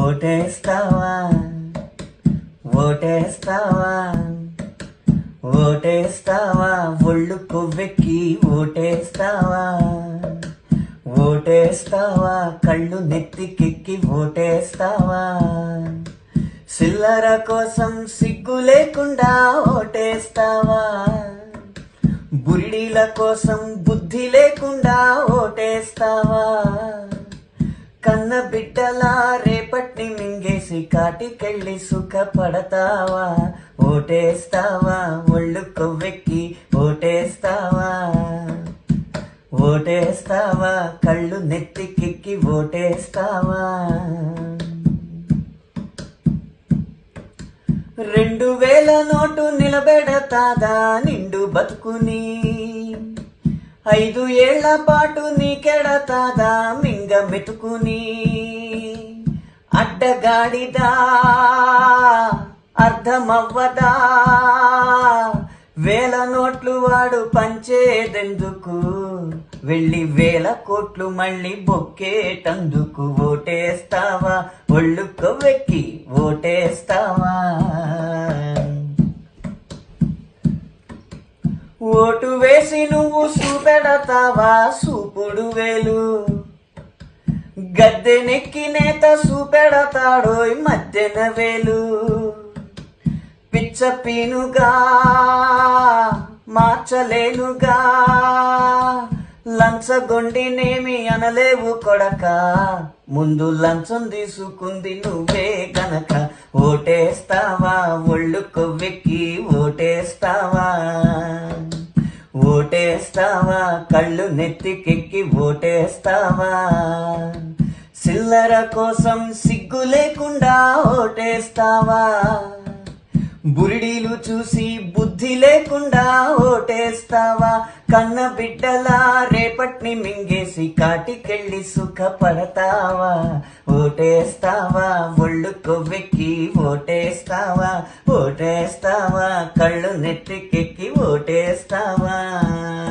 ఓటేస్తావా ఓటేస్తావా ఓటేస్తావా ఒళ్ళు కొవ్వెక్కి ఓటేస్తావా ఓటేస్తావా కళ్ళు నెత్తికెక్కి ఓటేస్తావా సిల్లర కోసం సిగ్గు లేకుండా ఓటేస్తావా బురిడీల కోసం బుద్ధి లేకుండా ఓటేస్తావా కన్న బిడ్డలా రేపటిని మింగేసి కాటికెళ్ళి సుఖపడతావా ఓటేస్తావా ఒళ్ళు కొవ్వెక్కి ఓటేస్తావా ఓటేస్తావా కళ్ళు నెత్తికెక్కి ఓటేస్తావా రెండు వేల నోటు నిలబెడతాదా నిండు బతుకుని ఐదు ఏళ్ల పాటు నీకెడతాదా మింగ మెతుకుని అడ్డగాడిదా అర్థమవ్వదా వేల నోట్లు వాడు పంచేదెందుకు వెళ్ళి వేల కోట్లు మళ్ళీ బొక్కేటందుకు ఓటేస్తావా ఒళ్ళు కొవ్వెక్కి ఓటేస్తావా ఓటు వేసి నువ్వు చూపెడతావా సూపుడు వేలు గద్దెనెక్కి నేత చూపెడతాడోయ్ మధ్యన వేలు పిచ్చ పీనుగా మార్చలేనుగా లంచగొండినేమి అనలేవు కొడక ముందు లంచం తీసుకుంది నువ్వే గనక ఓటేస్తావా ఒళ్ళు కొవ్వెక్కి ఓటేస్తావా ఓటేస్తావా కళ్ళు నెత్తికెక్కి ఓటేస్తావా సిల్లర కోసం సిగ్గు లేకుండా ఓటేస్తావా బురిడీలు చూసి బుద్ధి లేకుండా ఓటేస్తావా కన్న బిడ్డలా రేపటిని మింగేసి కాటికెళ్ళి సుఖపడతావా ఓటేస్తావా ఒళ్ళు కొవ్వెక్కి ఓటేస్తావా ఓటేస్తావా కళ్ళు నెత్తికెక్కి ఓటేస్తావా